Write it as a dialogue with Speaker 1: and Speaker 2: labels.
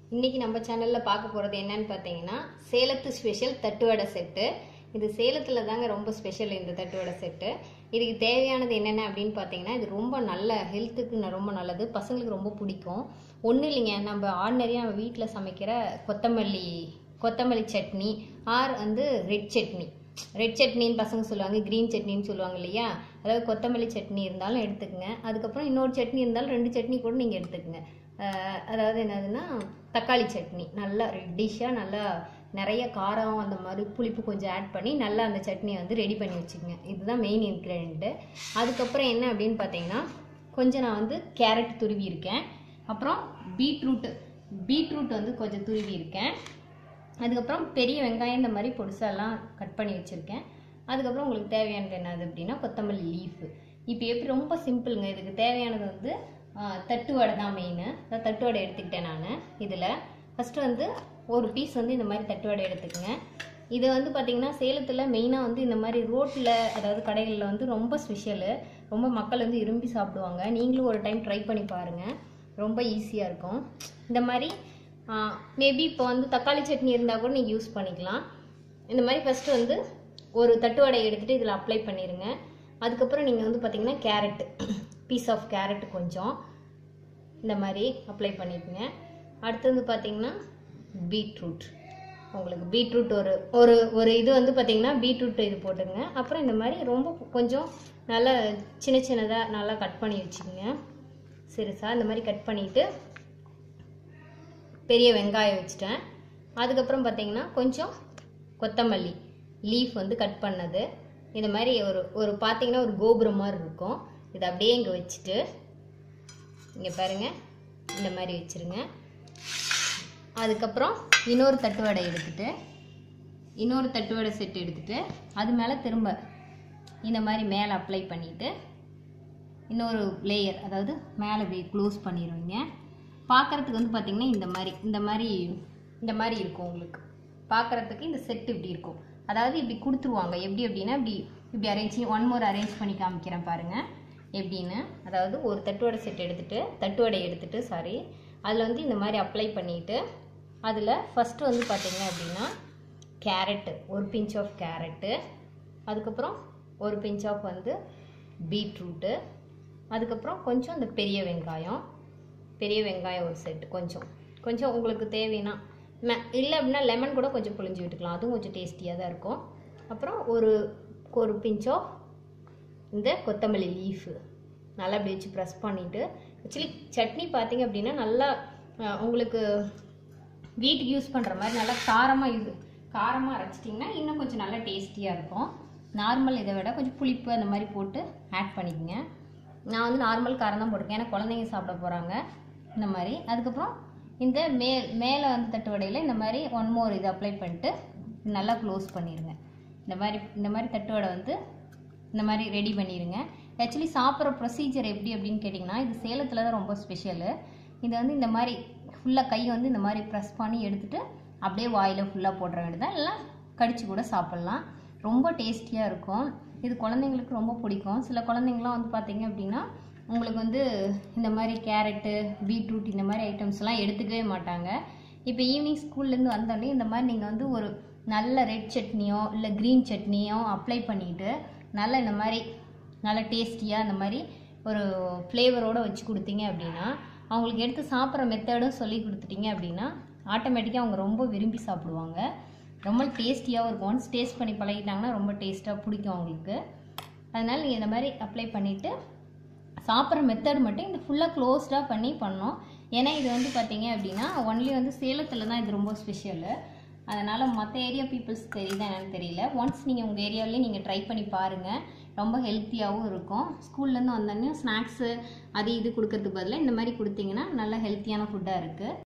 Speaker 1: இன்னைக்கு நம்ம சேனல்ல பார்க்க போறது என்னன்னு பார்த்தீங்கன்னா சேலத்து ஸ்பெஷல் தட்டுவடை செட்டு இது சேலத்துல தாங்க ரொம்ப ஸ்பெஷல் இந்த தட்டுவடை செட்டு இதுக்கு தேவையானது என்னென்ன அப்படின்னு பார்த்தீங்கன்னா இது ரொம்ப நல்ல ஹெல்த்துக்கு ந- ரொம்ப நல்லது பசங்களுக்கு ரொம்ப பிடிக்கும் ஒன்றும் இல்லைங்க நம்ம ஆர்டினரியாக நம்ம வீட்டில் சமைக்கிற கொத்தமல்லி கொத்தமல்லி சட்னி ஆர் வந்து ரெட் சட்னி ரெட் சட்னின்னு பசங்க சொல்லுவாங்க க்ரீன் சட்னின்னு சொல்லுவாங்க இல்லையா அதாவது கொத்தமல்லி சட்னி இருந்தாலும் எடுத்துக்கங்க அதுக்கப்புறம் இன்னொரு சட்னி இருந்தாலும் ரெண்டு சட்னி கூட நீங்கள் எடுத்துக்கங்க அஹ் அதாவது என்னதுன்னா தக்காளி சட்னி நல்லா ரெட்டிஷாக நல்லா நிறைய காரம் அந்த மாதிரி புளிப்பு கொஞ்சம் ஆட் பண்ணி நல்லா அந்த சட்னியை வந்து ரெடி பண்ணி வச்சுக்கோங்க இதுதான் மெயின் இன்க்ரீடியண்ட்டு அதுக்கப்புறம் என்ன அப்படின்னு பார்த்தீங்கன்னா கொஞ்சம் நான் வந்து கேரட் துருவி இருக்கேன் அப்புறம் பீட்ரூட் பீட்ரூட் வந்து கொஞ்சம் துருவி இருக்கேன் அதுக்கப்புறம் பெரிய வெங்காயம் இந்த மாதிரி பொடிசாலாம் கட் பண்ணி வச்சுருக்கேன் அதுக்கப்புறம் உங்களுக்கு தேவையானது என்னது அப்படின்னா கொத்தமல்லி லீஃபு இப்போ எப்படி ரொம்ப சிம்பிளுங்க இதுக்கு தேவையானது வந்து ஆ, தட்டு வடை தான் மெயின் தட்டு வடை எடுத்துக்கிட்டேன் நான் இதில் ஃபஸ்ட்டு வந்து ஒரு பீஸ் வந்து இந்த மாதிரி தட்டு வடை எடுத்துக்கங்க இது வந்து பார்த்திங்கன்னா சேலத்தில் மெயினாக வந்து இந்த மாதிரி ரோட்டில் அதாவது கடைகளில் வந்து ரொம்ப ஸ்பெஷலு ரொம்ப மக்கள் வந்து விரும்பி சாப்பிடுவாங்க நீங்களும் ஒரு டைம் ட்ரை பண்ணி பாருங்கள் ரொம்ப ஈஸியாக இருக்கும் இந்த மாதிரி மேபி இப்போ வந்து தக்காளி சட்னி இருந்தால் கூட நீங்கள் யூஸ் பண்ணிக்கலாம் இந்த மாதிரி ஃபஸ்ட்டு வந்து ஒரு தட்டு வடை எடுத்துகிட்டு இதில் அப்ளை பண்ணிடுங்க அதுக்கப்புறம் நீங்கள் வந்து பார்த்தீங்கன்னா கேரட் பீஸ் ஆஃப் கேரட் கொஞ்சம் இந்த மாதிரி அப்ளை பண்ணிக்கோங்க அடுத்து வந்து பார்த்தீங்கன்னா பீட்ரூட் உங்களுக்கு பீட்ரூட் ஒரு ஒரு ஒரு இது வந்து பார்த்தீங்கன்னா பீட்ரூட் இது போட்டுங்க அப்புறம் இந்த மாதிரி ரொம்ப கொஞ்சம் நல்லா சின்ன சின்னதாக நல்லா கட் பண்ணி வச்சுக்கோங்க சிறுசா இந்த மாதிரி கட் பண்ணிவிட்டு பெரிய வெங்காயம் வச்சுட்டேன் அதுக்கப்புறம் பார்த்தீங்கன்னா கொஞ்சம் கொத்தமல்லி லீஃப் வந்து கட் பண்ணது இந்த மாதிரி ஒரு ஒரு பார்த்தீங்கன்னா ஒரு கோபுரம் மாதிரி இருக்கும் இதை அப்படியே இங்கே வச்சுட்டு இங்கே பாருங்கள் இந்த மாதிரி வச்சுருங்க அதுக்கப்புறம் இன்னொரு தட்டுவடை எடுத்துட்டு இன்னொரு தட்டுவடை செட் எடுத்துட்டு அது மேலே திரும்ப இந்த மாதிரி மேலே அப்ளை பண்ணிவிட்டு இன்னொரு லேயர் அதாவது மேலே இப்படி க்ளோஸ் பண்ணிடுவீங்க பார்க்குறதுக்கு வந்து பார்த்திங்கன்னா இந்த மாதிரி இந்த மாதிரி இந்த மாதிரி இருக்கும் உங்களுக்கு பார்க்குறதுக்கு இந்த செட் இப்படி இருக்கும் அதாவது இப்படி கொடுத்துருவாங்க எப்படி அப்படின்னா இப்படி இப்படி அரேஞ்ச் ஒன் மோர் அரேஞ்ச் பண்ணி காமிக்கிறேன் பாருங்கள் எப்படின்னு அதாவது ஒரு தட்டுவடை செட் எடுத்துட்டு தட்டுவடை எடுத்துட்டு சாரி அதில் வந்து இந்த மாதிரி அப்ளை பண்ணிவிட்டு அதில் ஃபஸ்ட்டு வந்து பார்த்தீங்க அப்படின்னா கேரட்டு ஒரு பிஞ்ச் ஆஃப் கேரட்டு அதுக்கப்புறம் ஒரு பிஞ்ச் ஆஃப் வந்து பீட்ரூட்டு அதுக்கப்புறம் கொஞ்சம் இந்த பெரிய வெங்காயம் பெரிய வெங்காயம் ஒரு செட் கொஞ்சம் கொஞ்சம் உங்களுக்கு தேவைன்னா ம- இல்லை அப்படின்னா லெமன் கூட கொஞ்சம் புழிஞ்சு விட்டுக்கலாம் அதுவும் கொஞ்சம் டேஸ்டியாக தான் இருக்கும் அப்புறம் ஒரு ஒரு பிஞ்ச் ஆஃப் இந்த கொத்தமல்லி லீஃபு நல்லா அப்படி வச்சு ப்ரெஸ் பண்ணிவிட்டு ஆக்சுவலி சட்னி பார்த்தீங்க அப்படின்னா நல்லா அஹ், உங்களுக்கு வீட்டுக்கு யூஸ் பண்ணுற மாதிரி நல்லா காரமாக இது காரமாக அரைச்சிட்டிங்கன்னா இன்னும் கொஞ்சம் நல்லா டேஸ்டியாக இருக்கும் நார்மல் இதை விட கொஞ்சம் புளிப்பு அந்த மாதிரி போட்டு ஆட் பண்ணிக்கங்க நான் வந்து நார்மல் காரம் தான் போட்டிருக்கேன் ஏன்னா குழந்தைங்க சாப்பிட போகிறாங்க இந்த மாதிரி அதுக்கப்புறம் இந்த மே மேலே வந்து தட்டு வடையில் இந்த மாதிரி ஒன் மோர் இது அப்ளை பண்ணிட்டு நல்லா க்ளோஸ் பண்ணிடுங்க இந்த மாதிரி இந்த மாதிரி தட்டு வடை வந்து இந்த மாதிரி ரெடி பண்ணிடுங்க ஆக்சுவலி சாப்பிட்ற ப்ரொசீஜர் எப்படி அப்படின்னு கேட்டிங்கன்னா இது சேலத்தில் தான் ரொம்ப ஸ்பெஷலு இது வந்து இந்த மாதிரி ஃபுல்லாக கை வந்து இந்த மாதிரி ப்ரெஸ் பண்ணி எடுத்துட்டு அப்படியே வாயில் ஃபுல்லாக போடுற வேண்டியதான் இல்லை கடிச்சு கூட சாப்பிட்லாம் ரொம்ப டேஸ்டியாக இருக்கும் இது குழந்தைங்களுக்கு ரொம்ப பிடிக்கும் சில குழந்தைங்களாம் வந்து பார்த்தீங்க அப்படின்னா உங்களுக்கு வந்து இந்த மாதிரி கேரட்டு பீட்ரூட் இந்த மாதிரி ஐட்டம்ஸ்லாம் எடுத்துக்கவே மாட்டாங்க இப்போ ஈவினிங் ஸ்கூல்லேருந்து வந்தோடனே இந்த மாதிரி நீங்கள் வந்து ஒரு நல்ல ரெட் சட்னியோ இல்லை க்ரீன் சட்னியோ அப்ளை பண்ணிவிட்டு நல்லா இந்த மாதிரி நல்லா டேஸ்டியாக இந்த மாதிரி ஒரு ஃப்ளேவரோடு வச்சு கொடுத்தீங்க அப்படின்னா அவங்களுக்கு எடுத்து சாப்பிட்ற மெத்தடும் சொல்லி கொடுத்துட்டீங்க அப்படின்னா ஆட்டோமேட்டிக்காக அவங்க ரொம்ப விரும்பி சாப்பிடுவாங்க ரொம்ப டேஸ்டியாகவும் இருக்கும் ஒன்ஸ் டேஸ்ட் பண்ணி பழகிட்டாங்கன்னா ரொம்ப டேஸ்ட்டாக பிடிக்கும் அவங்களுக்கு அதனால் நீங்கள் இந்த மாதிரி அப்ளை பண்ணிவிட்டு சாப்பிட்ற மெத்தட் மட்டும் இந்த ஃபுல்லாக க்ளோஸ்டாக பண்ணி பண்ணோம் ஏன்னா இது வந்து பார்த்தீங்க அப்படின்னா ஒன்லி வந்து சேலத்தில் தான் இது ரொம்ப ஸ்பெஷலு அதனால் மற்ற ஏரியா பீப்புள்ஸ் தெரியுதா என்னன்னு தெரியல ஒன்ஸ் நீங்கள் உங்கள் ஏரியாவிலேயே நீங்கள் ட்ரை பண்ணி பாருங்கள் ரொம்ப ஹெல்த்தியாகவும் இருக்கும் ஸ்கூல்லேருந்து வந்தோடனே ஸ்நாக்ஸு அது இது கொடுக்கறதுக்கு பதிலாக இந்த மாதிரி கொடுத்தீங்கன்னா நல்ல ஹெல்த்தியான ஃபுட்டாக இருக்குது